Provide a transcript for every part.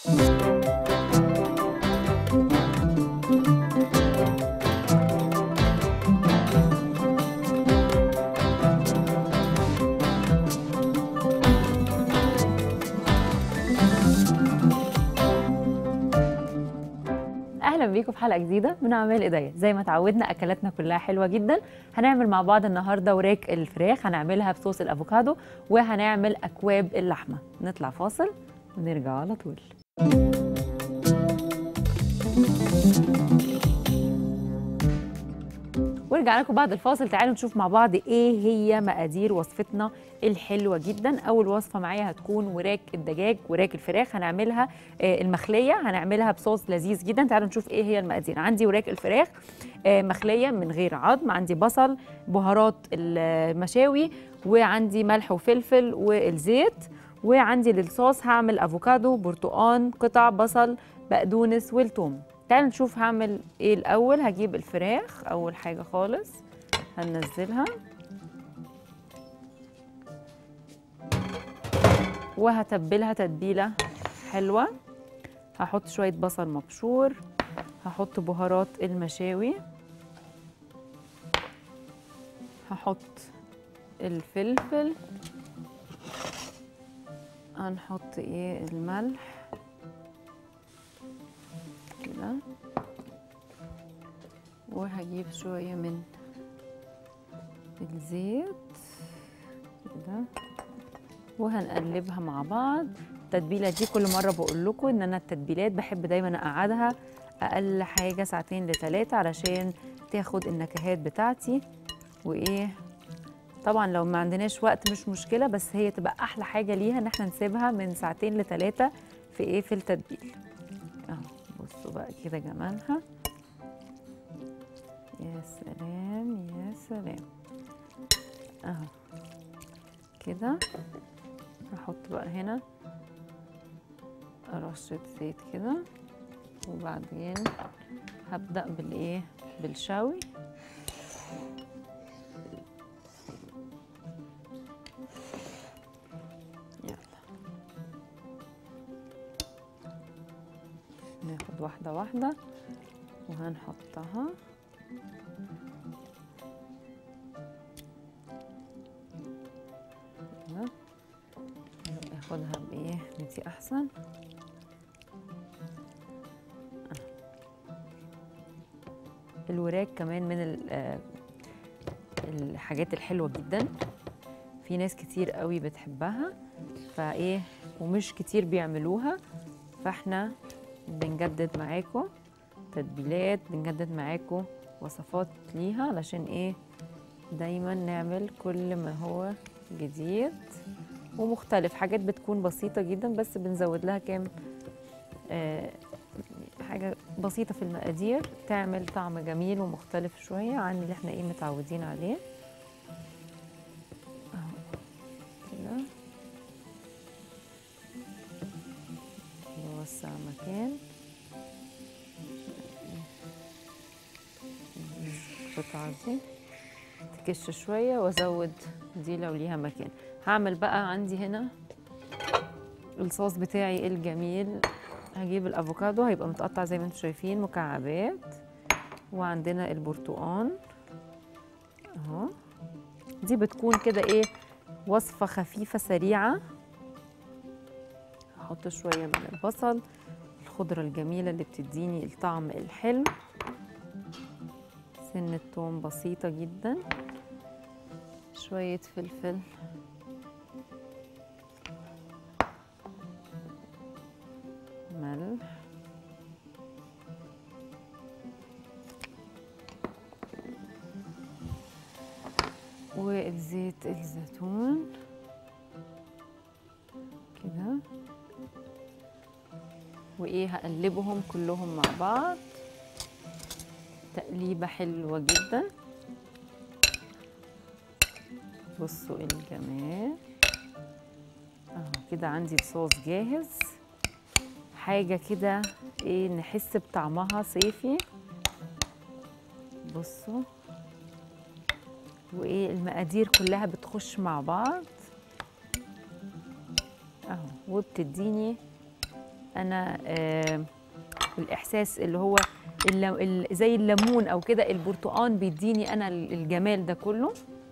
اهلا بيكم في حلقه جديده من اعمال ايديا زي ما اتعودنا اكلاتنا كلها حلوه جدا هنعمل مع بعض النهارده وراك الفراخ هنعملها بصوص الافوكادو وهنعمل اكواب اللحمه نطلع فاصل ونرجع على طول ورجعنا لكم بعد الفاصل تعالوا نشوف مع بعض ايه هي مقادير وصفتنا الحلوه جدا اول وصفه معايا هتكون وراك الدجاج وراك الفراخ هنعملها آه، المخليه هنعملها بصوص لذيذ جدا تعالوا نشوف ايه هي المقادير عندي وراك الفراخ آه، مخليه من غير عظم عندي بصل بهارات المشاوي وعندي ملح وفلفل والزيت وعندي للصوص هعمل افوكادو برتقان قطع بصل بقدونس والثوم تعالوا نشوف هعمل ايه الاول هجيب الفراخ اول حاجه خالص هننزلها وهتبلها تتبيله حلوه هحط شويه بصل مبشور هحط بهارات المشاوي هحط الفلفل هنحط ايه الملح كده وهجيب شوية من الزيت كده وهنقلبها مع بعض التتبيلة دي كل مرة بقول لكم ان انا التتبيلات بحب دايما اقعدها اقل حاجة ساعتين لثلاثة علشان تاخد النكهات بتاعتي وايه طبعا لو ما عندناش وقت مش مشكلة بس هي تبقى احلى حاجة ليها ان احنا نسيبها من ساعتين لثلاثة في ايه في التتبيل اهو بصوا بقى كده جمالها يا سلام يا سلام اهو كده هحط بقى هنا رشة زيت كده وبعدين هبدأ بالايه بالشوي يلا ناخد واحدة واحدة وهنحطها كده. ناخدها بايه بدي احسن آه. الوراك كمان من ال- آه، الحاجات الحلوة جدا في ناس كتير قوي بتحبها فايه ومش كتير بيعملوها فاحنا بنجدد معاكم تتبيلات بنجدد معاكم وصفات ليها علشان ايه دايما نعمل كل ما هو جديد ومختلف حاجات بتكون بسيطة جدا بس بنزود لها كام آه حاجة بسيطة في المقادير تعمل طعم جميل ومختلف شوية عن اللي احنا ايه متعودين عليه اهو كده نوسع مكان القطعة دي تكش شوية وازود دي لو ليها مكان هعمل بقى عندي هنا الصوص بتاعي الجميل هجيب الافوكادو هيبقى متقطع زي ما انتم شايفين مكعبات وعندنا البرتقان اهو دي بتكون كده ايه وصفة خفيفة سريعة هحط شوية من البصل الخضرة الجميلة اللي بتديني الطعم الحلو سنة توم بسيطة جدا شوية فلفل ملح وزيت الزيتون كده وايه هقلبهم كلهم مع بعض تقليبة حلوة جدا بصوا الجمال اهو كده عندي الصوص جاهز حاجة كده ايه نحس بطعمها صيفي بصوا وايه المقادير كلها بتخش مع بعض اهو وبتديني انا آه الاحساس اللي هو الل- ال- زي الليمون او كده البرتقان بيديني انا ال- الجمال ده كله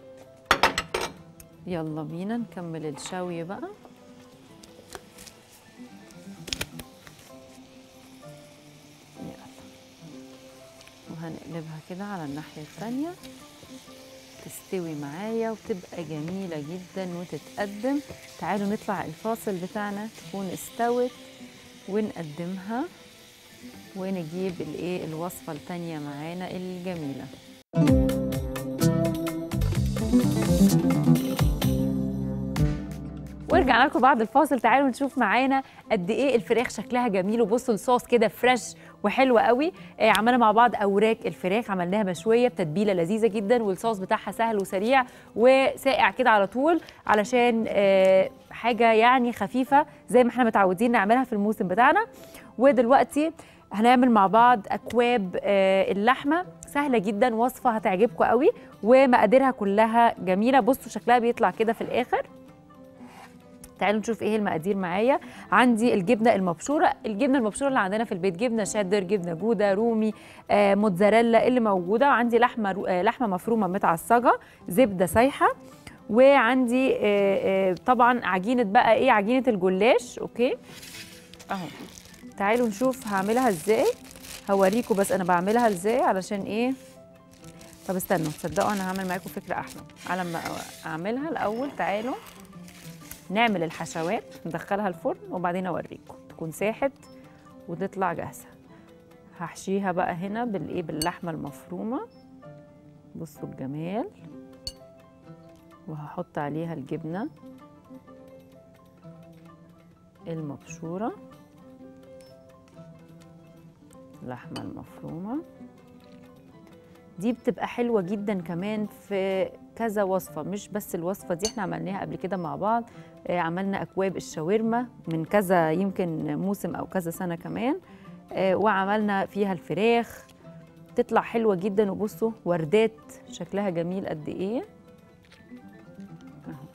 يلا بينا نكمل الشوي بقى يلا وهنقلبها كده على الناحية التانية تستوي معايا وتبقى جميلة جدا وتتقدم تعالوا نطلع الفاصل بتاعنا تكون استوت ونقدمها ونجيب الايه الوصفة التانية معانا الجميلة ورجعنا لكم بعد الفاصل تعالوا نشوف معانا قد ايه الفراخ شكلها جميل وبصوا الصوص كده فريش وحلو قوي آه عملنا مع بعض اوراق الفراخ عملناها مشويه بتتبيله لذيذه جدا والصوص بتاعها سهل وسريع وساقع كده على طول علشان آه حاجه يعني خفيفه زي ما احنا متعودين نعملها في الموسم بتاعنا ودلوقتي هنعمل مع بعض اكواب آه اللحمه سهله جدا وصفه هتعجبكم قوي ومقاديرها كلها جميله بصوا شكلها بيطلع كده في الاخر تعالوا نشوف ايه المقادير معايا عندي الجبنه المبشوره الجبنه المبشوره اللي عندنا في البيت جبنه شيدر جبنه جوده رومي آه موتزاريلا اللي موجوده وعندي لحمه رو- آه لحمه مفرومه متعصجه زبده سايحه وعندي آه آه طبعا عجينه بقى ايه عجينه الجلاش اوكي اهو تعالوا نشوف هعملها ازاي هوريكم بس انا بعملها ازاي علشان ايه طب استنوا تصدقوا انا هعمل معاكم فكره احلى على ما اعملها الاول تعالوا نعمل الحشوات ندخلها الفرن وبعدين اوريكم تكون ساحت وتطلع جاهزه هحشيها بقى هنا بالايه باللحمه المفرومه بصوا الجمال وهحط عليها الجبنه المبشوره اللحمه المفرومه دي بتبقى حلوه جدا كمان في كذا وصفه مش بس الوصفه دي احنا عملناها قبل كده مع بعض آه، عملنا اكواب الشاورما من كذا يمكن موسم او كذا سنه كمان آه، وعملنا فيها الفراخ تطلع حلوه جدا وبصوا وردات شكلها جميل قد ايه أهو.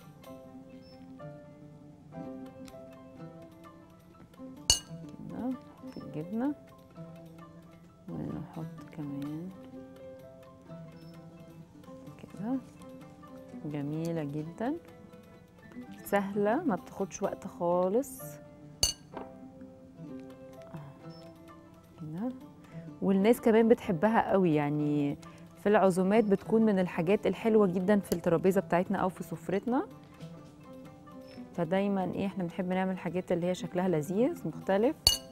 كده، نحط الجبنه ونحط كمان كده جميلة جدا سهلة ما بتاخدش وقت خالص آه، كده والناس كمان بتحبها قوي يعني في العزومات بتكون من الحاجات الحلوة جدا في الترابيزة بتاعتنا أو في سفرتنا فدايما ايه احنا بنحب نعمل الحاجات اللي هي شكلها لذيذ مختلف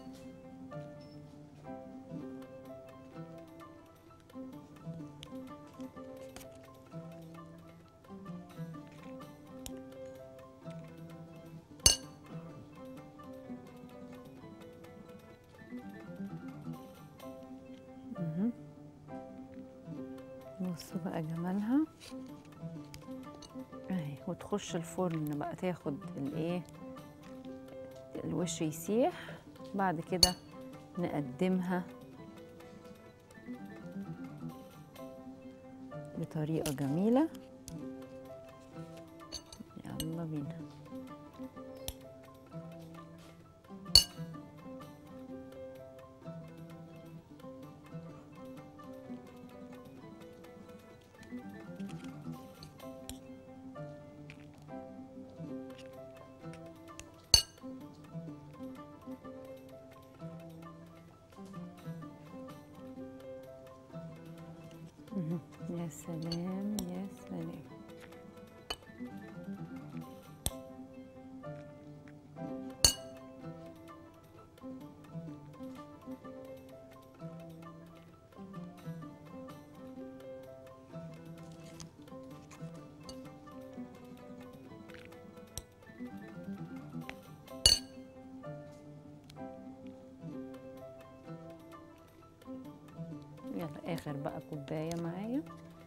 مهم. بصوا بقى جمالها اهي وتخش الفرن بقى تاخد الايه الوش يسيح بعد كده نقدمها بطريقة جميلة يلا بينا مهم. يا سلام يا سلام يلا اخر بقى كوبايه معايا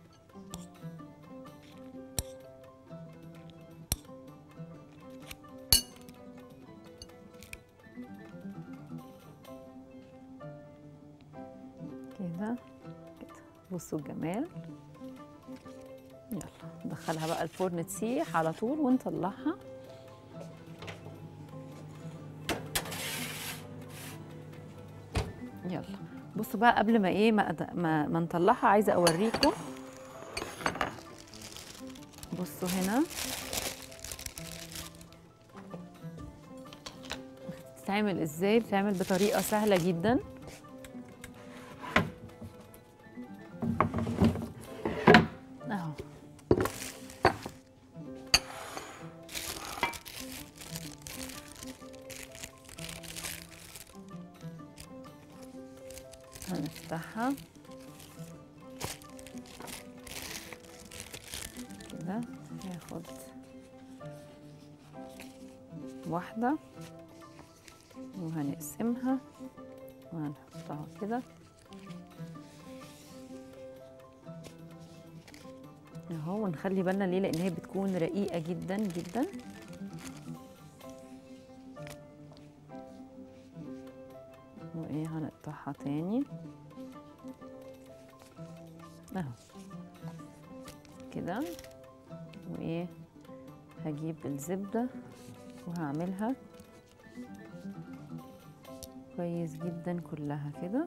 كده كده بصوا الجمال يلا ندخلها بقى الفرن تسيح على طول ونطلعها يلا بصوا بقى قبل ما ايه ما أد- ما, ما نطلعها عايزه اوريكم بصوا هنا بتتعمل ازاي بتتعمل بطريقه سهله جدا اهو هنفتحها كده هاخد واحدة وهنقسمها وهنحطها كده اهو ونخلي بالنا ليه لان هي بتكون رقيقة جدا جدا وايه هنقطعها تاني اهو كده وايه هجيب الزبدة وهعملها كويس جدا كلها كده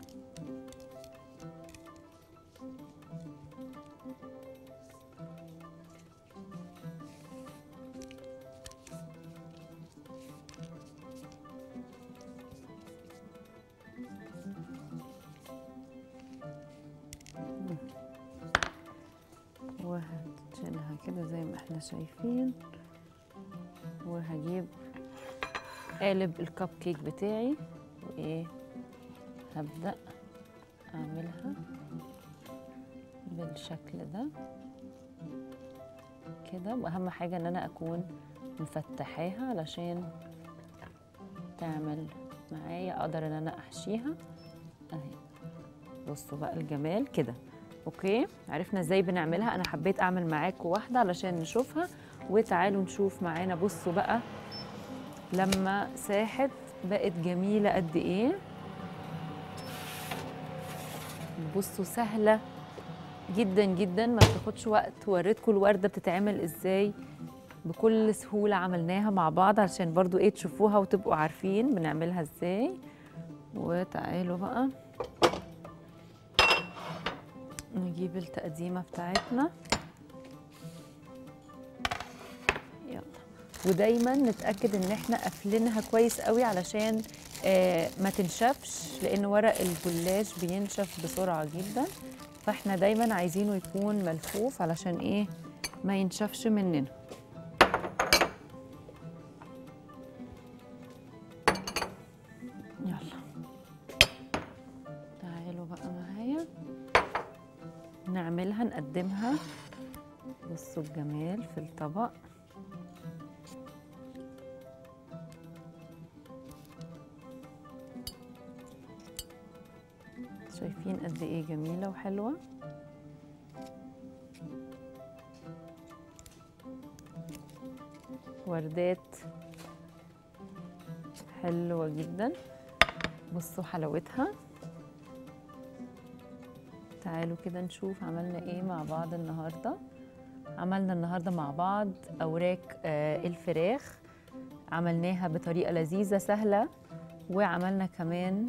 وهشيلها كده زي ما احنا شايفين وهجيب قالب الكب كيك بتاعي وايه هبدأ اعملها بالشكل ده كده واهم حاجة ان انا اكون مفتحاها علشان تعمل معايا اقدر ان انا احشيها اهي بصوا بقى الجمال كده اوكي عرفنا ازاي بنعملها انا حبيت اعمل معاكم واحده علشان نشوفها وتعالوا نشوف معانا بصوا بقى لما ساحت بقت جميله قد ايه بصوا سهله جدا جدا ما بتاخدش وقت وريتكم الورده بتتعمل ازاي بكل سهوله عملناها مع بعض علشان برضو ايه تشوفوها وتبقوا عارفين بنعملها ازاي وتعالوا بقى نجيب التقديمة بتاعتنا يلا ودايما نتأكد ان احنا قافلينها كويس قوي علشان آه ما تنشفش لان ورق الجلاش بينشف بسرعة جدا فاحنا دايما عايزينه يكون ملفوف علشان ايه ما ينشفش مننا يلا تعالوا بقى معايا نعملها نقدمها بصوا الجمال في الطبق شايفين قد ايه جميله وحلوه وردات حلوه جدا بصوا حلاوتها تعالوا كده نشوف عملنا ايه مع بعض النهارده عملنا النهارده مع بعض اوراق آه الفراخ عملناها بطريقه لذيذه سهله وعملنا كمان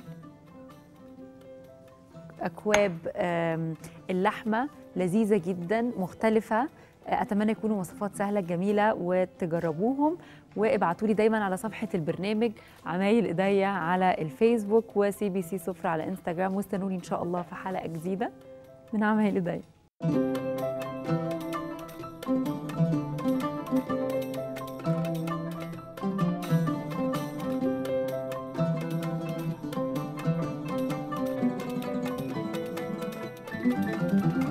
اكواب آم، اللحمه لذيذه جدا مختلفه آه، اتمنى يكونوا وصفات سهله جميله وتجربوهم وابعتوا لي دايما على صفحه البرنامج عمايل ايديا على الفيسبوك وسي بي سي سفرة على انستغرام واستنوني ان شاء الله في حلقه جديده من عمايل ايديا thank you